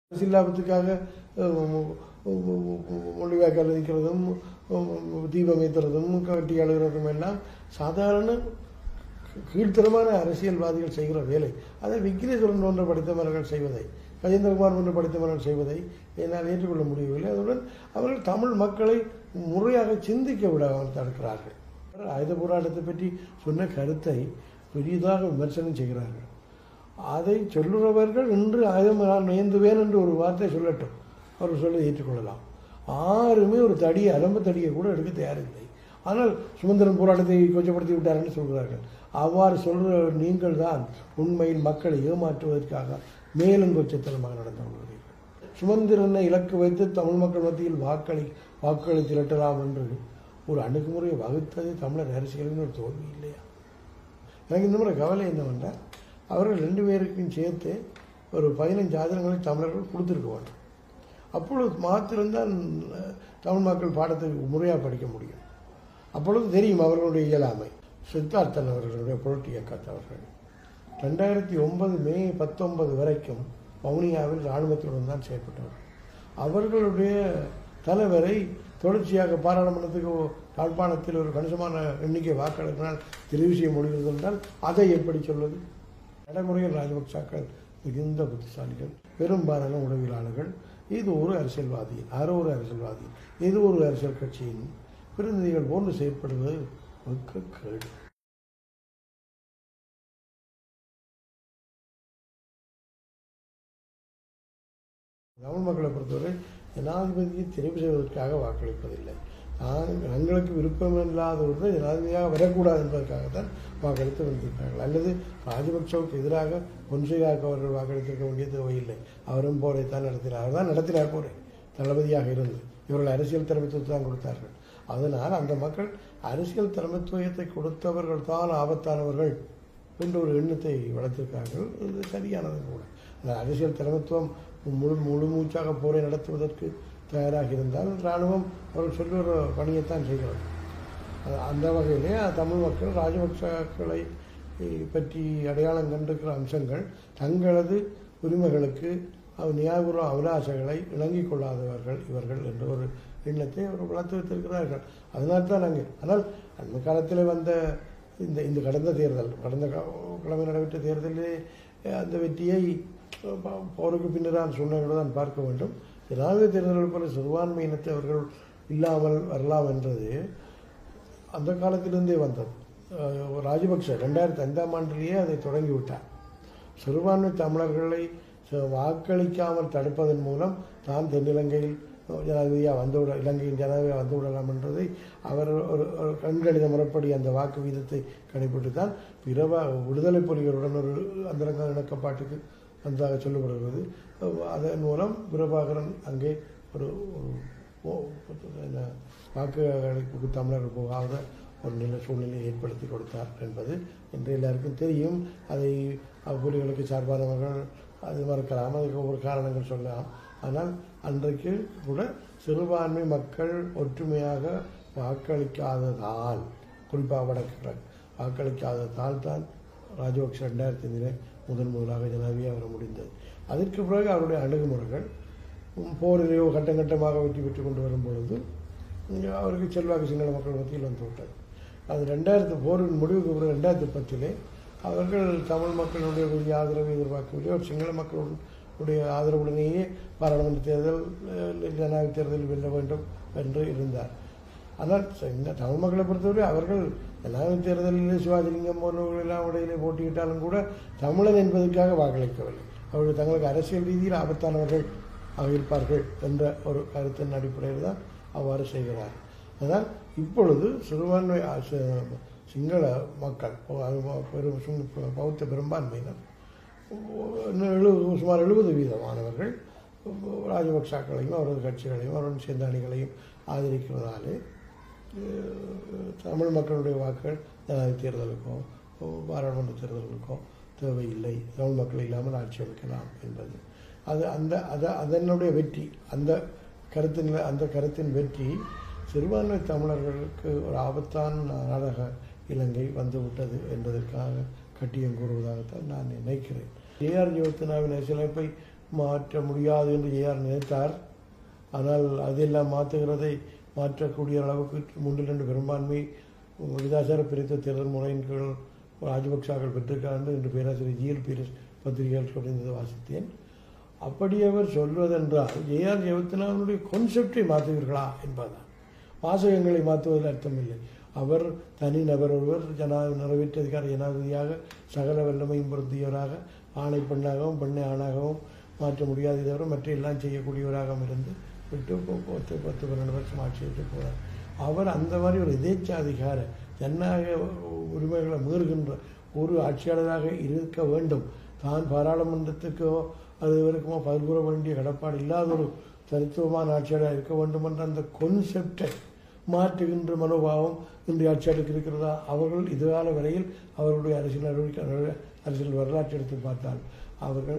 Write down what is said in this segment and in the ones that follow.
சில்லாபத்துக்காக மொழிவாய்க்கால் நிற்கிறதும் தீபம் ஏற்றுறதும் கட்டி அழுகிறதும் எல்லாம் சாதாரண கீழ்த்தரமான அரசியல்வாதிகள் செய்கிற வேலை அதை விக்னேஸ்வரன் போன்ற படித்தவர்கள் செய்வதை கஜேந்திரகுமார் போன்ற படித்தவர்கள் செய்வதை என்னால் ஏற்றுக்கொள்ள முடியவில்லை அதுடன் அவர்கள் தமிழ் மக்களை முறையாக சிந்திக்க விடாமல் தடுக்கிறார்கள் ஆயுத போராட்டத்தை பற்றி சொன்ன கருத்தை பெரிதாக விமர்சனம் செய்கிறார்கள் அதை சொல்லுறவர்கள் இன்று ஆயுதம் நான் நேர்ந்துவேன் என்று ஒரு வார்த்தை சொல்லட்டும் அவர் சொல்ல ஏற்றுக்கொள்ளலாம் யாருமே ஒரு தடியை அலம்ப தடியை கூட எடுக்க தயாரில்லை ஆனால் சுதந்திரன் போராட்டத்தை கொச்சப்படுத்தி விட்டார்னு சொல்கிறார்கள் அவ்வாறு சொல்கிற நீங்கள் தான் உண்மையில் மக்களை ஏமாற்றுவதற்காக மேலும் கொச்சத்தனமாக நடந்து கொள்கிறீர்கள் சுதந்திரனை இலக்கு வைத்து தமிழ் மக்கள் மத்தியில் வாக்களி வாக்குகளை திரட்டலாம் என்று ஒரு அணுகுமுறையை வகுத்தது தமிழர் அரசியலின் ஒரு தோல்வி இல்லையா எனக்கு இந்த முறை கவலை என்னவென்றால் அவர்கள் ரெண்டு பேருக்கும் சேர்த்து ஒரு பதினஞ்சு ஆதரங்களை தமிழர்கள் கொடுத்துருக்க வேண்டும் அப்பொழுது மாத்திரம்தான் தமிழ் மக்கள் பாடத்தை முறையாக படிக்க முடியும் அப்பொழுது தெரியும் அவர்களுடைய இயலாமை சித்தார்த்தன் அவர்களுடைய புரட்டி இயக்கத்தவர்கள் ரெண்டாயிரத்தி ஒன்பது மே பத்தொன்பது வரைக்கும் வவுனியாவில் இராணுவத்துடன் தான் செயல்பட்டவர் அவர்களுடைய தலைவரை தொடர்ச்சியாக பாராளுமன்றத்துக்கு யாழ்ப்பாணத்தில் ஒரு கணிசமான எண்ணிக்கை வாக்களிப்பினால் தெரிவு செய்ய முடிகிறது என்றால் அதை எப்படி சொல்வது நடைமுறையில் ராஜபக்சாக்கள் மிகுந்த புத்திசாலிகள் பெரும்பாலான உளவியலாளர்கள் இது ஒரு அரசியல்வாதி யாரோ ஒரு அரசியல்வாதி இது ஒரு அரசியல் கட்சியின் பிரதிநிதிகள் போன்று செயற்படுவது வெட்கக்கேடு தமிழ் மக்களை பொறுத்தவரை ஜனாதிபதியை தெரிவு செய்வதற்காக வாக்களிப்பதில்லை நான் எங்களுக்கு விருப்பமில்லாதவர்கள் ஜனாதிபதியாக வரக்கூடாது என்பதற்காகத்தான் வாக்களித்து வந்திருக்கிறார்கள் அல்லது ராஜபக்சவுக்கு எதிராக பொன்சேகாவுக்கு அவர்கள் வாக்களித்திருக்க வேண்டிய தேவையில்லை அவரும் போரைத்தான் நடத்தினார் அவர் தான் நடத்தினார் போரை தளபதியாக இருந்து இவர்கள் அரசியல் தலைமைத்துவத்தை தான் கொடுத்தார்கள் அதனால் அந்த மக்கள் அரசியல் தலைமைத்துவத்தை கொடுத்தவர்கள் தான் ஆபத்தானவர்கள் என்ற ஒரு எண்ணத்தை வளர்த்திருக்கார்கள் இது சரியானது கூட அந்த அரசியல் தலைமைத்துவம் முழு முழு மூச்சாக போரை நடத்துவதற்கு தயாராக இருந்தால் இராணுவம் அவர்கள் சொல்லுற பணியைத்தான் செய்கிறது அந்த வகையிலே தமிழ் மக்கள் ராஜபக்சக்களை பற்றி அடையாளம் கண்டிருக்கிற அம்சங்கள் தங்களது உரிமைகளுக்கு நியாயபூர்வ அபிலாஷைகளை இணங்கிக் கொள்ளாதவர்கள் இவர்கள் என்ற ஒரு எண்ணத்தை அவர் வளர்த்து வைத்திருக்கிறார்கள் அதனால் தான் நாங்கள் ஆனால் அந்த காலத்தில் வந்த இந்த இந்த கடந்த தேர்தல் கடந்த கிழமை நடைபெற்ற தேர்தலிலே அந்த வெற்றியை போருக்கு பின்னரான சூழ்நிலைகளை தான் பார்க்க வேண்டும் ஜனாதிபதி தேர்தல்கள் போல சிறுபான்மை இனத்தை அவர்கள் இல்லாமல் வரலாம் என்றது அந்த காலத்திலிருந்தே வந்தது ராஜபக்ச ரெண்டாயிரத்தி ஐந்தாம் ஆண்டிலேயே அதை தொடங்கிவிட்டார் சிறுபான்மை தமிழர்களை வாக்களிக்காமல் தடுப்பதன் மூலம் தான் தென்னிலங்கையில் ஜனாதிபதியாக வந்துவிட இலங்கையின் ஜனாதிபதியாக வந்துவிடலாம் என்றதை அவர் ஒரு கண்கணித முறைப்படி அந்த வாக்கு வீதத்தை கடைபிடித்து தான் பிறவா விடுதலை புலிகளுடன் ஒரு அந்தரங்க இணக்கப்பாட்டுக்கு வந்ததாக சொல்லப்படுகிறது அதன் மூலம் பிரபாகரன் அங்கே ஒரு என்ன வாக்குகளுக்கு தமிழர்கள் போகாத ஒரு நில சூழ்நிலையை ஏற்படுத்தி கொடுத்தார் என்பது என்று எல்லாருக்கும் தெரியும் அதை புலிகளுக்கு சார்பானவர்கள் அது மறக்கலாம் அதுக்கு ஒவ்வொரு காரணங்கள் சொல்லலாம் ஆனால் அன்றைக்கு கூட சிறுபான்மை மக்கள் ஒற்றுமையாக வாக்களிக்காததால் குறிப்பாக வடக்கு வாக்களிக்காததால் தான் ராஜபக்ஷ ரெண்டாயிரத்தி ஐந்திலே முதன் முதலாக ஜனாதிபதியாக வர முடிந்தது அதற்கு பிறகு அவருடைய அணுகுமுறைகள் போரிலேயோ கட்டம் கட்டமாக வெற்றி பெற்று கொண்டு வரும் பொழுது அவருக்கு செல்வாக்கு சிங்கள மக்கள் மத்தியில் வந்து விட்டது அது ரெண்டாயிரத்து போரின் முடிவுக்கு பிறகு ரெண்டாயிரத்தி பத்திலே அவர்கள் தமிழ் மக்களுடைய பெரிய ஆதரவை எதிர்பார்க்கவில்லை ஒரு சிங்கள மக்களுடைய ஆதரவுடனேயே பாராளுமன்ற தேர்தல் ஜனாதிபதி தேர்தல் வெல்ல வேண்டும் என்று இருந்தார் ஆனால் இந்த தமிழ் மக்களை பொறுத்தவரை அவர்கள் ஜனாதிபதி தேர்தலில் சிவாஜிலிங்கம் போன்றவர்கள் எல்லாம் இடையிலே போட்டியிட்டாலும் கூட தமிழன் என்பதற்காக வாக்களிக்கவில்லை அவர்கள் தங்களுக்கு அரசியல் ரீதியில் ஆபத்தானவர்கள் ஆக இருப்பார்கள் என்ற ஒரு கருத்தின் அடிப்படையில் தான் அவ்வாறு செய்கிறார் அதனால் இப்பொழுது சிறுபான்மை சிங்கள மக்கள் பெரும் பௌத்த பெரும்பான்மையினர் எழுபது சுமார் எழுபது வீதமானவர்கள் ராஜபக்சாக்களையும் அவரது கட்சிகளையும் அவருடன் சேர்ந்த அணிகளையும் ஆதரிக்கிறதாலே தமிழ் மக்களுடைய வாக்குகள் ஜனாதிபதி தேர்தலுக்கோ பாராளுமன்ற தேர்தலுக்கோ தேவையில்லை தமிழ் மக்கள் இல்லாமல் ஆட்சி அமைக்கலாம் என்பது அது அந்த அதை அதனுடைய வெற்றி அந்த கருத்தின் அந்த கருத்தின் வெற்றி சிறுபான்மை தமிழர்களுக்கு ஒரு ஆபத்தான நாடக இலங்கை வந்துவிட்டது என்பதற்காக கட்டியம் கூறுவதாகத்தான் நான் நினைக்கிறேன் ஏஆர் ஜோத்னாவின் அரசியலமைப்பை மாற்ற முடியாது என்று ஏஆர் நினைத்தார் ஆனால் அதெல்லாம் மாற்றுகிறதை மாற்றக்கூடிய அளவுக்கு மூன்றில் ரெண்டு பெரும்பான்மை விதாசார பிரித்த தேர்தல் முறையின் கீழ் ராஜபக்சாக்கள் பெற்றிருக்காண்டு என்று பேராசிரியர் ஜிஎல் பீரஸ் பத்திரிகைகள் சொல்லியிருந்ததை வாசித்தேன் அப்படி அவர் சொல்வதென்றால் ஏஆர் ஜெயவர்த்தனாவுடைய கான்செப்டை மாற்றுவீர்களா என்பதுதான் வாசகங்களை மாற்றுவதில் அர்த்தமில்லை அவர் தனி நபர் ஒருவர் ஜனா நிறைவேற்ற அதிகார ஜனாதிபதியாக சகல வல்லமையும் பொருத்தியவராக ஆணை பெண்ணாகவும் பெண்ணை ஆணாகவும் மாற்ற முடியாது தவிர மற்ற எல்லாம் செய்யக்கூடியவராகவும் இருந்து விட்டு போ- பத்து பத்து பன்னெண்டு வருஷம் ஆட்சி செய்து போனார் அவர் அந்த மாதிரி ஒரு எதேச்சாதிகார ஜனநாயக உரிமைகளை மீறுகின்ற ஒரு ஆட்சியாளராக இருக்க வேண்டும் தான் பாராளுமன்றத்துக்கோ அது வரைக்குமோ பதில் கூற வேண்டிய கடப்பாடு இல்லாத ஒரு தனித்துவமான ஆட்சியாளராக இருக்க வேண்டும் என்ற அந்த கொன்செப்டை மாற்றுகின்ற மனோபாவம் இன்றைய ஆட்சியாளருக்கு இருக்கிறதா அவர்கள் இதுகால வரையில் அவர்களுடைய அரசியல் நடவடிக்கை அரசியல் வரலாற்றை எடுத்து பார்த்தால் அவர்கள்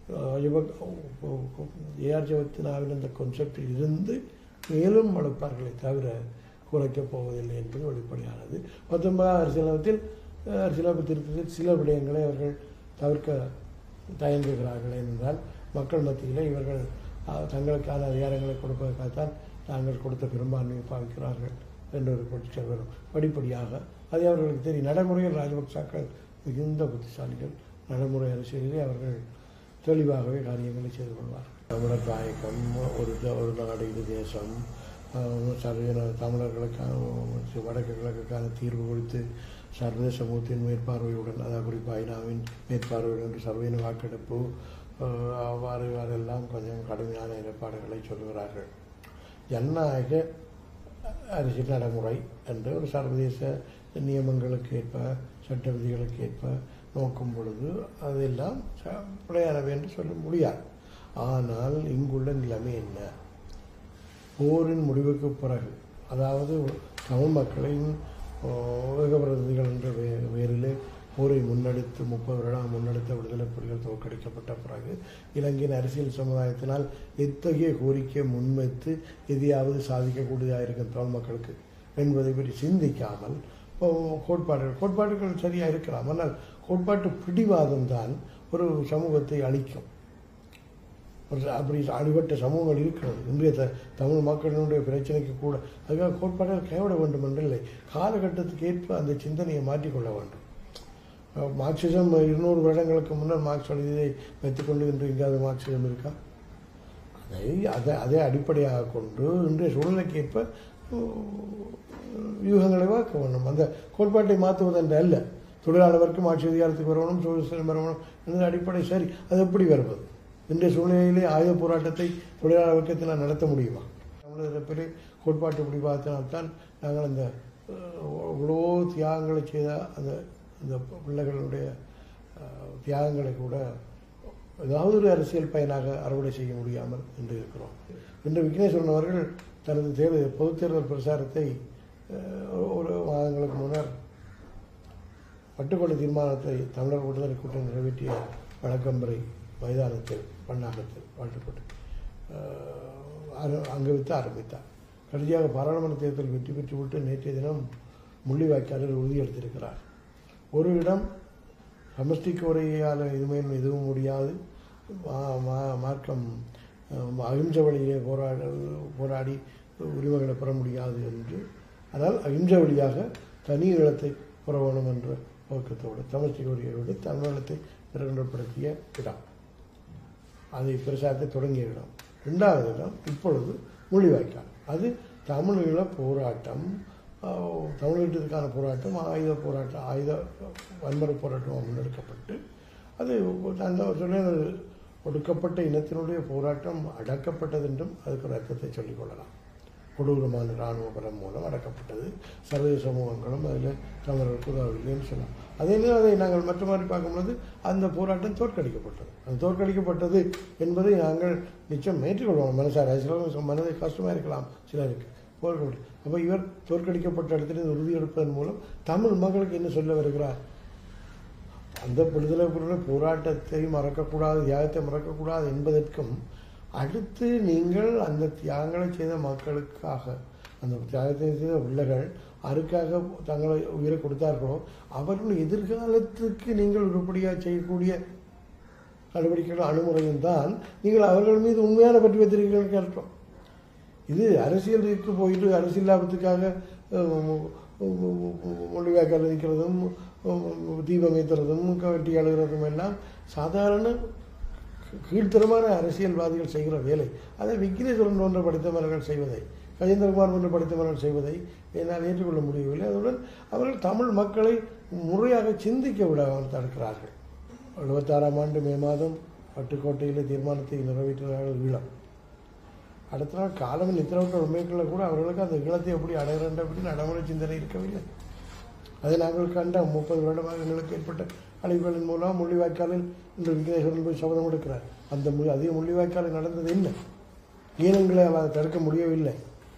ஏஆர் ஜெயவர்த்தனாவின் அந்த கொன்செப்டில் இருந்து மேலும் வளர்ப்பார்களே தவிர குறைக்கப் போவதில்லை என்பது வெளிப்படையானது பத்தொன்பதாம் அரசியலமைப்பில் அஹ், அரசியலமைப்பு திருத்தத்தில் சில விடயங்களை அவர்கள் தவிர்க்க தயங்குகிறார்கள் என்றால் மக்கள் மத்தியிலே இவர்கள் அஹ், தங்களுக்கான அதிகாரங்களை கொடுப்பதற்காகத்தான் தாங்கள் கொடுத்த பெரும்பான்மையை பாவிக்கிறார்கள் என்ற ஒரு பொருட்கள் வரும் படிப்படியாக அது அவர்களுக்கு தெரியும் நடைமுறையில் ராஜபக்சாக்கள் மிகுந்த புத்திசாலிகள் நடைமுறை அரசியலிலே அவர்கள் தெளிவாகவே காரியங்களை செய்து கொள்வார் தமிழர் தாயக்கம் ஒரு த- ஒரு நாடு இது தேசம் அஹ், சர்வ தமிழர்களுக்கான வடக்கு கிழக்குக்கான தீர்வு குறித்து சர்வதேச சமூகத்தின் மேற்பார்வையுடன் அதாவது குறிப்பாக ஐநாவின் மேற்பார்வையுடன் சர்வீன வாக்கெடுப்பு அஹ், அவ்வாறு அவ்வாறெல்லாம் கொஞ்சம் கடுமையான நிலைப்பாடுகளை சொல்கிறார்கள் ஜனநாயக அரசியல் நடைமுறை என்று ஒரு சர்வதேச நியமங்களுக்கு ஏற்ப சட்ட விதிகளுக்கு ஏற்ப நோக்கும் பொழுது அதெல்லாம் ச- பிழையானவை என்று சொல்ல முடியாது ஆனால் இங்குள்ள நிலைமை என்ன போரின் முடிவுக்கு பிறகு அதாவது தமிழ் மக்களின் ஏகபிரதிகள் என்ற வே- வேரிலே போரை முன்னெடுத்து முப்பது வருடம் முன்னெடுத்த விடுதலை புலிகள் தோற்கடிக்கப்பட்ட பிறகு இலங்கையின் அரசியல் சமுதாயத்தினால் எத்தகைய கோரிக்கை முன்வைத்து எதையாவது சாதிக்கக்கூடியதாக இருக்கும் தமிழ் மக்களுக்கு என்பதை பற்றி சிந்திக்காமல் இப்போ கோட்பாடுகள் கோட்பாடுகள் சரியாக இருக்கலாம் ஆனால் கோட்பாட்டு பிடிவாதம் தான் ஒரு சமூகத்தை அழிக்கும் ஒரு அப்படி அடிபட்ட சமூகங்கள் இருக்கிறது இன்றைய த தமிழ் மக்களினுடைய பிரச்சனைக்கு கூட அதுக்காக கோட்பாடுகள் கைவிட வேண்டும் என்றில்லை காலகட்டத்துக்கு ஏற்ப அந்த சிந்தனையை மாற்றிக்கொள்ள வேண்டும் அஹ் மார்க்சிசம் இருநூறு வருடங்களுக்கு முன்னர் மார்க்ஸ் எழுதியதை வைத்துக்கொண்டு இன்று எங்கேயாவது மார்க்சிசம் இருக்கா அதை அதை அதை அடிப்படையாக கொண்டு இன்றைய சூழ்நிலைக்கு ஏற்ப அஹ், வியூகங்களை வாக்க வேண்டும் அந்த கோட்பாட்டை மாற்றுவதென்று அல்ல தொழிலாளர் வர்க்கம் ஆட்சி அதிகாரத்துக்கு வரணும் சோசியலிசம் வரணும் என்பது அடிப்படை சரி அது எப்படி வருவது இன்றைய சூழ்நிலையிலே ஆயுத போராட்டத்தை தொழிலாளர் வர்க்கத்தில் நடத்த முடியுமா தமிழர் தரப்பிலே கோட்பாட்டு பிடிவாதத்தினால்தான் நாங்கள் அந்த அஹ், இவ்வளோ தியாகங்களை செய்த அந்த அந்த பிள்ளைகளுடைய அஹ், தியாகங்களை கூட ஏதாவது ஒரு அரசியல் பயனாக அறுவடை செய்ய முடியாமல் என்று இருக்கிறோம் இன்று விக்னேஸ்வரன் அவர்கள் தனது தேர்தல் பொதுத் தேர்தல் பிரச்சாரத்தை அஹ், ஒரு மாதங்களுக்கு முன்னர் பட்டுக்கொலை தீர்மானத்தை தமிழர் விடுதலை கூட்டம் நிறைவேற்றிய வழக்கம்பரை மைதானத்தில் வண்ணாகத்தில் வாழ்த்துப்பட்டு அங்கு வைத்து ஆரம்பித்தார் கடைசியாக பாராளுமன்ற தேர்தல் வெற்றி பெற்றுவிட்டு நேற்றைய தினம் முள்ளிவாய்க்காலில் உறுதியளித்திருக்கிறார் ஒரு இடம் சமஷ்டிக்கு உரையால் இதுமேல் எதுவும் முடியாது மா- மா- மார்க்கம் அஹ், அகிம்சை வழியிலே போராட போராடி உரிமைகளை பெற முடியாது என்று ஆனால் அகிம்சை வழியாக தனி ஈழத்தை பெற வேண்டும் என்ற நோக்கத்தோடு சமஷ்டி உரையோடு தமிழகத்தை பிரகடனப்படுத்திய இடம் அதை பிரசாரத்தை தொடங்கிய இடம் ரெண்டாவது இடம் இப்பொழுது மொழிவாய்க்கால் அது தமிழீழ போராட்டம் ஆஹ், தமிழீழத்துக்கான போராட்டம் ஆயுத போராட்டம் ஆயுத வன்முறை போராட்டம் முன்னெடுக்கப்பட்டு அது அந்த சொன்ன ஒடுக்கப்பட்ட இனத்தினுடைய போராட்டம் அடக்கப்பட்டது என்றும் அதுக்கு ஒரு அர்த்தத்தை சொல்லிக்கொள்ளலாம் கொடூரமான இராணுவ பலம் மூலம் அடக்கப்பட்டது சர்வதேச சமூகங்களும் அதில் தமிழர்களுக்கு உதவவில்லைன்னு சொல்லலாம் அதே நேரம் அதை நாங்கள் மற்ற மாதிரி பார்க்கும்போது அந்த போராட்டம் தோற்கடிக்கப்பட்டது அது தோற்கடிக்கப்பட்டது என்பதை நாங்கள் நிச்சயம் ஏற்றுக்கொள்வோம் மனசார சில மனதை கஷ்டமாக இருக்கலாம் சிலருக்கு தோற்கப்பட்டு அப்போ இவர் தோற்கடிக்கப்பட்ட இடத்திலிருந்து உறுதியெடுப்பதன் மூலம் தமிழ் மக்களுக்கு என்ன சொல்ல வருகிறார் அந்த விடுதலை புலிகளை போராட்டத்தை மறக்கக்கூடாது தியாகத்தை மறக்கக்கூடாது என்பதற்கும் அடுத்து நீங்கள் அந்த தியாகங்களை செய்த மக்களுக்காக அந்த தியாகத்தை செய்த பிள்ளைகள் அதுக்காக தங்களை உயிரை கொடுத்தார்களோ அவர்கள் எதிர்காலத்துக்கு நீங்கள் உருப்படியாக செய்யக்கூடிய நடவடிக்கைகளும் அணுமுறையும் தான் நீங்கள் அவர்கள் மீது உண்மையான பற்றி வைத்திருக்கிறீர்கள் கேட்டோம் இது அரசியலுக்கு போயிட்டு அரசியல் லாபத்துக்காக மொழிவாய்க்கால் நிற்கிறதும் தீபம் ஏற்றுறதும் வெட்டி அழுகிறதும் எல்லாம் சாதாரண கீழ்த்தரமான அரசியல்வாதிகள் செய்கிற வேலை அதை விக்னேஸ்வரன் போன்ற படித்தவர்கள் செய்வதை கஜேந்திரகுமார் போன்ற படித்தவர்கள் செய்வதை என்னால் ஏற்றுக்கொள்ள முடியவில்லை அதுடன் அவர்கள் தமிழ் மக்களை முறையாக சிந்திக்க விடாமல் தடுக்கிறார்கள் எழுபத்தாறாம் ஆண்டு மே மாதம் பட்டுக்கோட்டையில் தீர்மானத்தை நிறைவேற்றினார்கள் ஈழம் அடுத்த நாள் காலம் நித்திரவிட்ட உண்மைகளில் கூட அவர்களுக்கு அந்த ஈழத்தை எப்படி அடைகிறன்ற அப்படி நடைமுறை சிந்தனை இருக்கவில்லை அதை நாங்கள் கண்டோம் முப்பது வருடமாக எங்களுக்கு ஏற்பட்ட அழிவுகளின் மூலம் முள்ளிவாய்க்காலில் இன்று விக்னேஸ்வரன் போய் சபதம் எடுக்கிறார் அந்த மொழி அதிக முள்ளிவாய்க்காலில் நடந்தது என்ன ஈனங்களை அவர் தடுக்க முடியவில்லை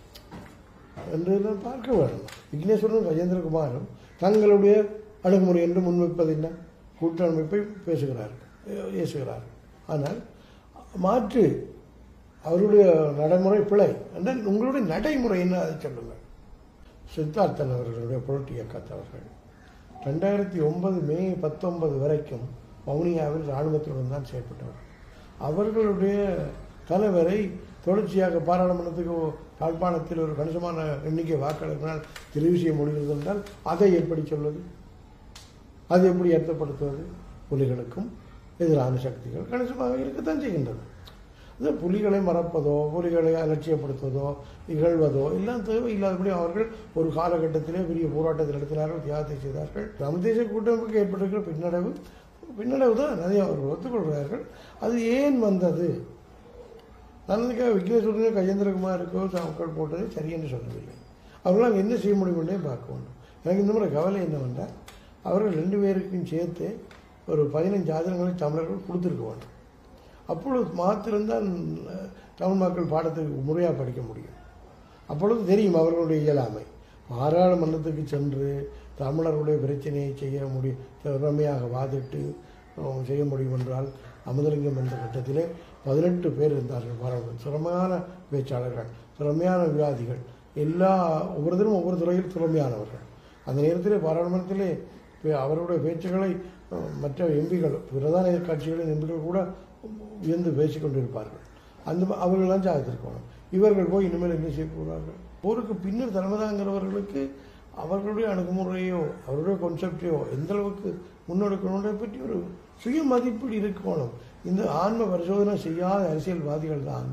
என்று நான் பார்க்க வேண்டும் விக்னேஸ்வரனும் கஜேந்திரகுமாரும் தங்களுடைய அணுகுமுறை என்று முன்வைப்பது என்ன கூட்டமைப்பை பேசுகிறார்கள் ஏசுகிறார் ஆனால் மாற்று அவருடைய நடைமுறை பிழை என்றால் உங்களுடைய நடைமுறை என்ன அதை சொல்லுங்கள் சித்தார்த்தன் அவர்களுடைய புரட்டி இயக்கத்தவர்கள் ரெண்டாயிரத்தி ஒன்பது மே பத்தொன்பது வரைக்கும் வவுனியாவில் இராணுவத்துடன் தான் செயல்பட்டவர் அவர்களுடைய தலைவரை தொடர்ச்சியாக பாராளுமன்றத்துக்கு யாழ்ப்பாணத்தில் ஒரு கணிசமான எண்ணிக்கை வாக்களிப்பினால் தெரிவு செய்ய முடிகிறது என்றால் அதை எப்படி சொல்வது அது எப்படி ஏற்றப்படுத்துவது புலிகளுக்கும் எதிரான சக்திகள் கணிசமாக இருக்கத்தான் செய்கின்றது அது புலிகளை மறப்பதோ புலிகளை அலட்சியப்படுத்துவதோ இகழ்வதோ எல்லாம் தேவையில்லாதபடி அவர்கள் ஒரு காலகட்டத்திலே பெரிய போராட்டத்தில் நடத்தினார்கள் தியாகத்தை செய்தார்கள் தமிழ் தேசிய கூட்டமைப்புக்கு ஏற்பட்டிருக்கிற பின்னடைவு பின்னடைவு தான் அதை அவர்கள் ஒத்துக்கொள்கிறார்கள் அது ஏன் வந்தது நான் அதுக்காக விக்னேஸ்வரனோ கஜேந்திரகுமாருக்கோ மக்கள் போட்டது சரி என்று சொல்லவில்லை அவர்களால் என்ன செய்ய முடியும் என்றே பார்க்க வேண்டும் எனக்கு இந்த முறை கவலை என்னவென்றால் அவர்கள் ரெண்டு பேருக்கும் சேர்த்து ஒரு பதினஞ்சு ஆதரங்களை தமிழர்கள் கொடுத்துருக்க வேண்டும் அப்பொழுது மாத்திரம்தான் தமிழ் மக்கள் பாடத்துக்கு முறையாக படிக்க முடியும் அப்பொழுது தெரியும் அவர்களுடைய இயலாமை பாராளுமன்றத்துக்கு சென்று தமிழர்களுடைய பிரச்சனையை செய்ய முடியும் திறமையாக வாதிட்டு செய்ய முடியும் என்றால் அமுதலிங்கம் என்ற கட்டத்திலே பதினெட்டு பேர் இருந்தார்கள் பாராளுமன்றம் திறமையான பேச்சாளர்கள் திறமையான விவாதிகள் எல்லா ஒவ்வொருத்தரும் ஒவ்வொரு துறையில் திறமையானவர்கள் அந்த நேரத்தில் பாராளுமன்றத்திலே அவருடைய பேச்சுக்களை மற்ற எம்பிகள் பிரதான கட்சிகளின் எம்பிகள் கூட வியந்து பேசிக்கொண்டிருப்பார்கள் அந்த அவர்கள்லாம் சாதித்திருக்கணும் இவர்கள் போய் இனிமேல் என்ன செய்ய போகிறார்கள் போருக்கு பின்னர் தலைமைதாங்கிறவர்களுக்கு அவர்களுடைய அணுகுமுறையோ அவருடைய கான்செப்டையோ எந்த அளவுக்கு முன்னெடுக்கணுன்றதை பற்றி ஒரு சுய மதிப்பீடு இருக்கணும் இந்த ஆன்ம பரிசோதனை செய்யாத அரசியல்வாதிகள் தான்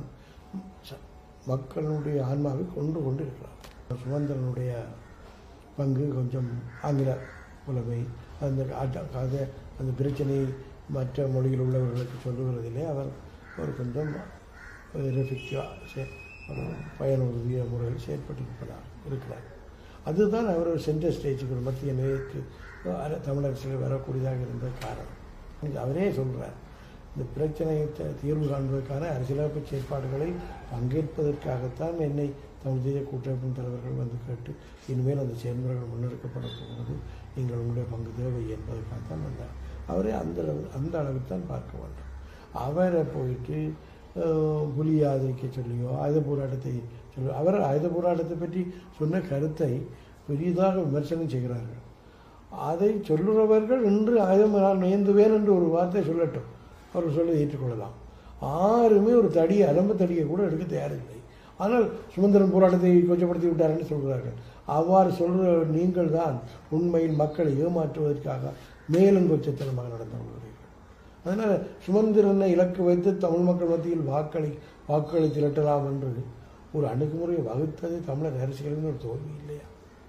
மக்களுடைய ஆன்மாவை கொண்டு கொண்டு இருக்கிறார் சுமந்திரனுடைய பங்கு கொஞ்சம் ஆங்கில புலமை அந்த அதை அந்த பிரச்சனையை மற்ற மொழியில் உள்ளவர்களுக்கு சொல்லுகிறதிலே அவர் ஒரு கொஞ்சம் எஃபெக்டிவாக ஒரு பயனுறுதிய முறையில் செயற்பட்டிருப்பதாக இருக்கிறார் அதுதான் அவர் சென்டர் ஸ்டேஜுக்கு ஒரு மத்திய நிலையத்துக்கு தமிழரசில் வரக்கூடியதாக இருந்த காரணம் அவரே சொல்கிறார் இந்த பிரச்சனையை தீர்வு காண்பதற்கான அரசியலமைப்பு செயற்பாடுகளை பங்கேற்பதற்காகத்தான் என்னை தமிழ் தேசிய கூட்டமைப்பின் தலைவர்கள் வந்து கேட்டு இனிமேல் அந்த செயல்முறைகள் முன்னெடுக்கப்பட போகிறது நீங்கள் உங்களுடைய பங்கு தேவை என்பதற்காகத்தான் வந்தார் அவரே அந்த அந்த அளவுக்கு தான் பார்க்க வேண்டும் அவரை போயிட்டு புலி ஆதரிக்க சொல்லியோ ஆயுத போராட்டத்தை சொல்லி அவர் ஆயுத போராட்டத்தை பற்றி சொன்ன கருத்தை பெரிதாக விமர்சனம் செய்கிறார்கள் அதை சொல்லுறவர்கள் இன்று ஆயுதம் நான் நுயந்துவேன் என்று ஒரு வார்த்தை சொல்லட்டும் அவர் சொல்லி ஏற்றுக்கொள்ளலாம் யாருமே ஒரு தடி அலம்பு தடியை கூட எடுக்க தயாரில்லை ஆனால் சுதந்திரன் போராட்டத்தை கொச்சப்படுத்தி விட்டார்னு சொல்கிறார்கள் அவ்வாறு சொல்கிற நீங்கள் தான் உண்மையில் மக்களை ஏமாற்றுவதற்காக மேலும் கொச்சத்தனமாக நடந்து கொள்கிறீர்கள் அதனால் சுமந்திரனை இலக்கு வைத்து தமிழ் மக்கள் மத்தியில் வாக்களி வாக்களி திரட்டலாம் என்று ஒரு அணுகுமுறையை வகுத்தது தமிழர் அரசியலின் ஒரு தோல்வி இல்லையா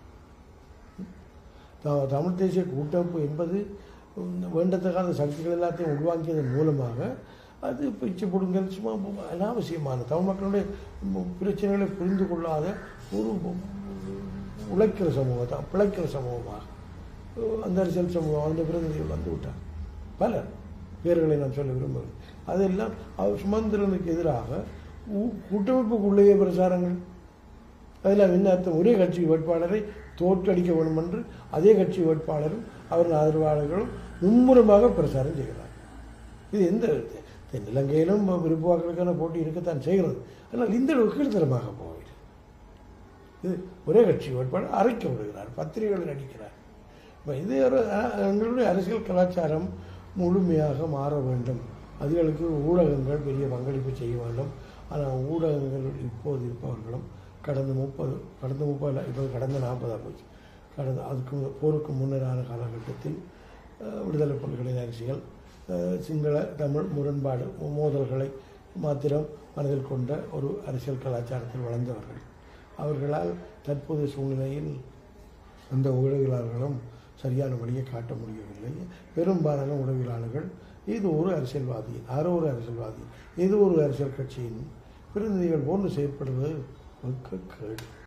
தமிழ் தேசிய கூட்டமைப்பு என்பது வேண்டத்தக்கான சக்திகள் எல்லாத்தையும் உள்வாங்கியதன் மூலமாக அது பிச்சு பிடுங்கல் சும்மா அனாவசியமான தமிழ் மக்களுடைய பிரச்சனைகளை புரிந்து கொள்ளாத ஒரு உழைக்கிற சமூகம் தான் பிழைக்கிற சமூகமாக அந்த அரசியல் சமூகம் அந்த பிரதிநிதிகள் வந்து விட்டார் பலர் பேர்களை நான் சொல்ல விரும்புகிறேன் அதெல்லாம் அவர் சுமந்திரனுக்கு எதிராக கூட்டமைப்புக்குள்ளேயே பிரச்சாரங்கள் அதில் என்ன அர்த்தம் ஒரே கட்சி வேட்பாளரை தோற்கடிக்க வேண்டும் என்று அதே கட்சி வேட்பாளரும் அவரின் ஆதரவாளர்களும் மும்முரமாக பிரச்சாரம் செய்கிறார் இது எந்த தென்னிலங்கையிலும் விருப்பவாக்களுக்கான போட்டி இருக்கத்தான் செய்கிறது ஆனால் இந்த அளவுக்கு கீழ்த்தரமாக போயிடு இது ஒரே கட்சி வேட்பாளர் அரைக்க விடுகிறார் பத்திரிகைகள் நடிக்கிறார் இப்போ இது ஒரு எங்களுடைய அரசியல் கலாச்சாரம் முழுமையாக மாற வேண்டும் அதுகளுக்கு ஊடகங்கள் பெரிய பங்களிப்பு செய்ய வேண்டும் ஆனால் ஊடகங்கள் இப்போது இருப்பவர்களும் கடந்த முப்பது கடந்த முப்பது இப்போ கடந்த நாற்பதாக போச்சு கடந்த அதுக்கு மு- போருக்கு முன்னரான காலகட்டத்தில் அஹ், விடுதலை புலிகளின் அரசியல் அஹ், சிங்கள தமிழ் முரண்பாடு மோதல்களை மாத்திரம் மனதில் கொண்ட ஒரு அரசியல் கலாச்சாரத்தில் வளர்ந்தவர்கள் அவர்களால் தற்போதைய சூழ்நிலையில் அந்த உதவியாளர்களும் சரியான வழியை காட்ட முடியவில்லை பெரும்பாலான உதவியாளர்கள் இது ஒரு அரசியல்வாதி யாரோ ஒரு அரசியல்வாதி இது ஒரு அரசியல் கட்சியின் பிரதிநிதிகள் போன்று செயற்படுவது வெட்கக்கேடு